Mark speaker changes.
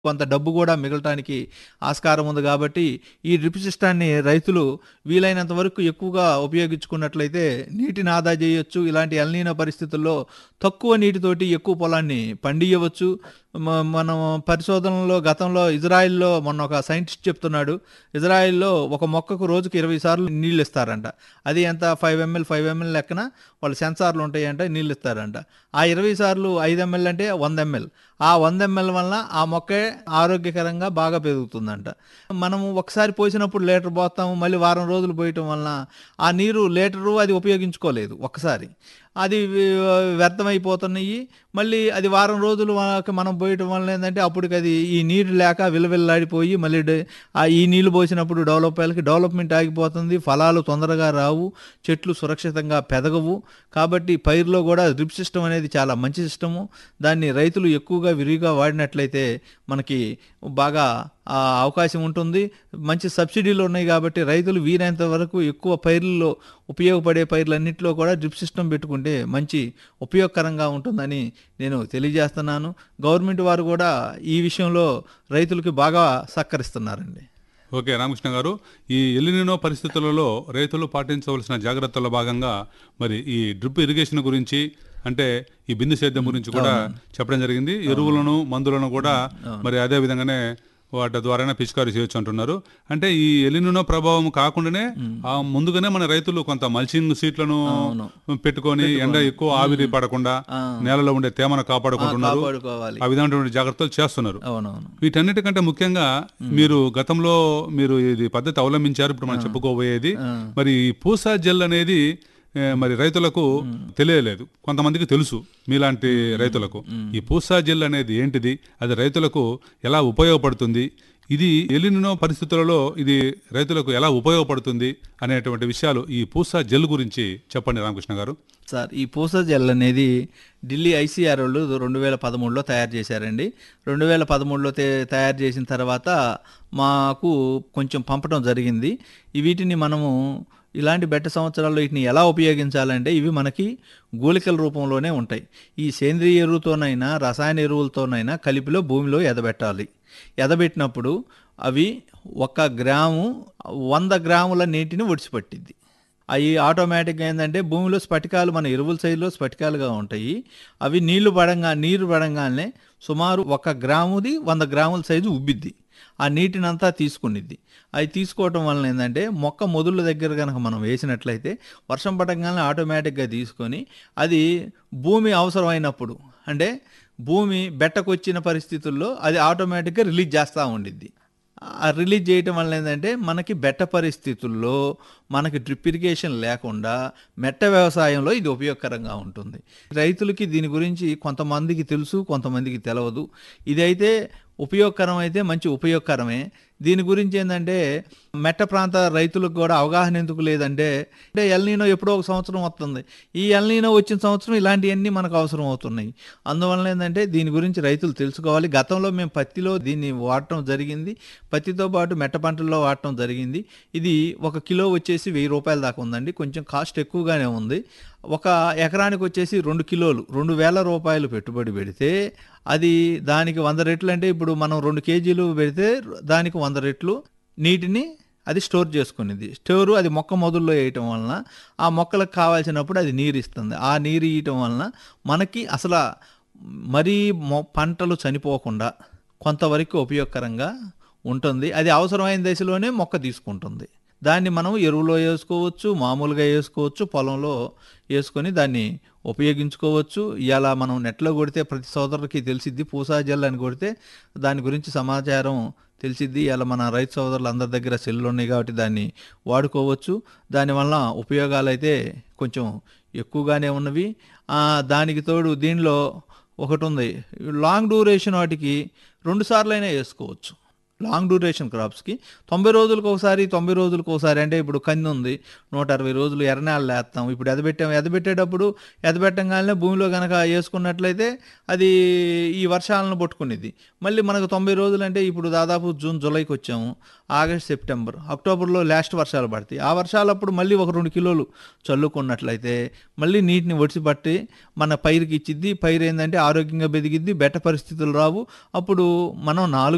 Speaker 1: కొంత డబ్బు కూడా మిగలటానికి ఆస్కారం ఉంది కాబట్టి ఈ డ్రిప్ సిస్టాన్ని రైతులు వీలైనంత వరకు ఎక్కువగా ఉపయోగించుకున్నట్లయితే నీటిని ఆదా చేయొచ్చు ఇలాంటి ఎల్నీన పరిస్థితుల్లో తక్కువ నీటితోటి ఎక్కువ పొలాన్ని పండియవచ్చు మ- మనం పరిశోధనలో గతంలో ఇజ్రాయిల్లో మొన్న ఒక సైంటిస్ట్ చెప్తున్నాడు ఇజ్రాయిల్లో ఒక మొక్కకు రోజుకి ఇరవై సార్లు నీళ్ళు ఇస్తారంట అది ఎంత ఫైవ్ ఎంఎల్ ఫైవ్ ఎంఎల్ లెక్కన వాళ్ళు సెన్సార్లు ఉంటాయంట నీళ్ళు ఇస్తారంట ఆ ఇరవై సార్లు ఐదు ఎంఎల్ అంటే వంద ఎంఎల్ ఆ వంద ఎంఎల్ వల్ల ఆ మొక్కే ఆరోగ్యకరంగా బాగా పెరుగుతుందంట మనము ఒకసారి పోసినప్పుడు లీటర్ పోస్తాము మళ్ళీ వారం రోజులు పోయటం వలన ఆ నీరు లీటరు అది ఉపయోగించుకోలేదు ఒక్కసారి అది వి- వ్యర్థమైపోతున్నాయి మళ్ళీ అది వారం రోజులు వరకు మనం పోయటం వల్ల ఏంటంటే అప్పటికి అది ఈ నీరు లేక విలవిల్లాడిపోయి మళ్ళీ డ- ఆ ఈ నీళ్లు పోసినప్పుడు డెవలప్ అయ్యాలకి డెవలప్మెంట్ ఆగిపోతుంది ఫలాలు తొందరగా రావు చెట్లు సురక్షితంగా పెదగవు కాబట్టి పైరులో కూడా డ్రిప్ సిస్టమ్ అనేది చాలా మంచి సిస్టము దాన్ని రైతులు ఎక్కువగా విరివిగా వాడినట్లయితే మనకి బాగా ఆ, అవకాశం ఉంటుంది మంచి సబ్సిడీలు ఉన్నాయి కాబట్టి రైతులు వీలైనంత వరకు ఎక్కువ పైర్లలో ఉపయోగపడే పైర్లన్నింటిలో కూడా డ్రిప్ సిస్టమ్ పెట్టుకుంటే మంచి ఉపయోగకరంగా ఉంటుందని నేను తెలియజేస్తున్నాను గవర్నమెంట్ వారు కూడా ఈ విషయంలో రైతులకి బాగా సహకరిస్తున్నారండి
Speaker 2: ఓకే రామకృష్ణ గారు ఈ ఎలినినో పరిస్థితులలో రైతులు పాటించవలసిన జాగ్రత్తల భాగంగా మరి ఈ డ్రిప్ ఇరిగేషన్ గురించి అంటే ఈ బిందు సేద్యం గురించి కూడా చెప్పడం జరిగింది ఎరువులను మందులను కూడా మరి అదే విధంగానే వాటి ద్వారానే పిచికారీ చేయొచ్చు అంటున్నారు అంటే ఈ ఎలినినో ప్రభావం కాకుండానే ఆ ముందుగానే మన రైతులు కొంత మల్చింగ్ సీట్లను పెట్టుకొని ఎండ ఎక్కువ ఆవిరి పడకుండా నేలలో ఉండే తేమను కాపాడుకుంటున్నారు
Speaker 1: కాపాడుకోవాలి
Speaker 2: ఆ విధమైనటువంటి జాగ్రత్తలు చేస్తున్నారు
Speaker 1: అవునవును
Speaker 2: వీటన్నిటికంటే ముఖ్యంగా మీరు గతంలో మీరు ఇది పద్ధతి అవలంబించారు ఇప్పుడు మనం చెప్పుకోబోయేది మరి ఈ పూసా జెల్ అనేది ఏ, మరి రైతులకు తెలియలేదు కొంతమందికి తెలుసు మీలాంటి రైతులకు ఈ పూసా జెల్ అనేది ఏంటిది అది రైతులకు ఎలా ఉపయోగపడుతుంది ఇది ఎలినో పరిస్థితులలో ఇది రైతులకు ఎలా ఉపయోగపడుతుంది అనేటువంటి విషయాలు ఈ పూసా జెల్ గురించి చెప్పండి రామకృష్ణ గారు
Speaker 1: సార్ ఈ పూస జెల్ అనేది ఢిల్లీ ఐసీఆర్ వాళ్ళు రెండు వేల పదమూడులో తయారు చేశారండి రెండు వేల పదమూడులో తయారు చేసిన తర్వాత మాకు కొంచెం పంపడం జరిగింది ఈ వీటిని మనము ఇలాంటి బెట్ట సంవత్సరాల్లో వీటిని ఎలా ఉపయోగించాలంటే ఇవి మనకి గోలికల రూపంలోనే ఉంటాయి ఈ సేంద్రియ ఎరువుతోనైనా రసాయన ఎరువులతోనైనా కలిపిలో భూమిలో ఎదబెట్టాలి ఎదబెట్టినప్పుడు అవి ఒక గ్రాము వంద గ్రాముల నీటిని ఒడిచిపట్టిద్ది అవి ఆటోమేటిక్గా ఏంటంటే భూమిలో స్ఫటికాలు మన ఎరువుల సైజులో స్ఫటికాలుగా ఉంటాయి అవి నీళ్లు పడంగా నీరు పడంగానే సుమారు ఒక గ్రాముది వంద గ్రాముల సైజు ఉబ్బిద్ది ఆ నీటినంతా తీసుకునిద్ది అవి తీసుకోవటం వలన ఏంటంటే మొక్క మొదళ్ళ దగ్గర కనుక మనం వేసినట్లయితే వర్షం పడంగానే ఆటోమేటిక్గా తీసుకొని అది భూమి అవసరమైనప్పుడు అంటే భూమి బెట్టకొచ్చిన పరిస్థితుల్లో అది ఆటోమేటిక్గా రిలీజ్ చేస్తూ ఉండిద్ది ఆ రిలీజ్ చేయటం వల్ల ఏంటంటే మనకి బెట్ట పరిస్థితుల్లో మనకి డ్రిప్ ఇరిగేషన్ లేకుండా మెట్ట వ్యవసాయంలో ఇది ఉపయోగకరంగా ఉంటుంది రైతులకి దీని గురించి కొంతమందికి తెలుసు కొంతమందికి తెలియదు ఇదైతే ఉపయోగకరం అయితే మంచి ఉపయోగకరమే దీని గురించి ఏంటంటే మెట్ట ప్రాంత రైతులకు కూడా అవగాహన ఎందుకు లేదంటే అంటే ఎల్నీనో ఎప్పుడో ఒక సంవత్సరం వస్తుంది ఈ ఎల్నీనో వచ్చిన సంవత్సరం ఇలాంటివన్నీ మనకు అవసరం అవుతున్నాయి అందువలన ఏంటంటే దీని గురించి రైతులు తెలుసుకోవాలి గతంలో మేము పత్తిలో దీన్ని వాడటం జరిగింది పత్తితో పాటు మెట్ట పంటల్లో వాడటం జరిగింది ఇది ఒక కిలో వచ్చేసి వెయ్యి రూపాయల దాకా ఉందండి కొంచెం కాస్ట్ ఎక్కువగానే ఉంది ఒక ఎకరానికి వచ్చేసి రెండు కిలోలు రెండు వేల రూపాయలు పెట్టుబడి పెడితే అది దానికి వంద రెట్లు అంటే ఇప్పుడు మనం రెండు కేజీలు పెడితే దానికి వంద రెట్లు నీటిని అది స్టోర్ చేసుకునేది స్టోరు అది మొక్క మొదల్లో వేయటం వలన ఆ మొక్కలకు కావాల్సినప్పుడు అది నీరు ఇస్తుంది ఆ నీరు ఇవ్వటం వలన మనకి అసలు మరీ మొ- పంటలు చనిపోకుండా కొంతవరకు ఉపయోగకరంగా ఉంటుంది అది అవసరమైన దశలోనే మొక్క తీసుకుంటుంది దాన్ని మనం ఎరువులో వేసుకోవచ్చు మామూలుగా వేసుకోవచ్చు పొలంలో వేసుకొని దాన్ని ఉపయోగించుకోవచ్చు ఇలా మనం నెట్లో కొడితే ప్రతి సోదరుడికి తెలిసిద్ది పూసా జెల్ అని కొడితే దాని గురించి సమాచారం తెలిసిద్ది ఇలా మన రైతు సోదరులు అందరి దగ్గర సెల్లు ఉన్నాయి కాబట్టి దాన్ని వాడుకోవచ్చు దానివల్ల ఉపయోగాలు అయితే కొంచెం ఎక్కువగానే ఉన్నవి ఆ, దానికి తోడు దీనిలో ఒకటి ఉంది లాంగ్ డ్యూరేషన్ వాటికి రెండు సార్లైనా వేసుకోవచ్చు లాంగ్ డ్యూరేషన్ క్రాప్స్కి తొంభై రోజులకు ఒకసారి తొంభై రోజులకు ఒకసారి అంటే ఇప్పుడు కంది ఉంది నూట అరవై రోజులు ఎర్రనాళ్ళు వేస్తాం ఇప్పుడు ఎదబెట్టాం ఎదబెట్టేటప్పుడు ఎదబెట్టంగానే భూమిలో కనుక వేసుకున్నట్లయితే అది ఈ వర్షాలను పట్టుకునేది మళ్ళీ మనకు తొంభై రోజులు అంటే ఇప్పుడు దాదాపు జూన్ జూలైకి వచ్చాము ఆగస్ట్ సెప్టెంబర్ అక్టోబర్లో లాస్ట్ వర్షాలు పడతాయి ఆ వర్షాలప్పుడు మళ్ళీ ఒక రెండు కిలోలు చల్లుకున్నట్లయితే మళ్ళీ నీటిని ఒడిసిపట్టి మన పైరుకి ఇచ్చిద్ది పైరు ఏంటంటే ఆరోగ్యంగా బెదిగిద్ది బెట్ట పరిస్థితులు రావు అప్పుడు మనం నాలుగు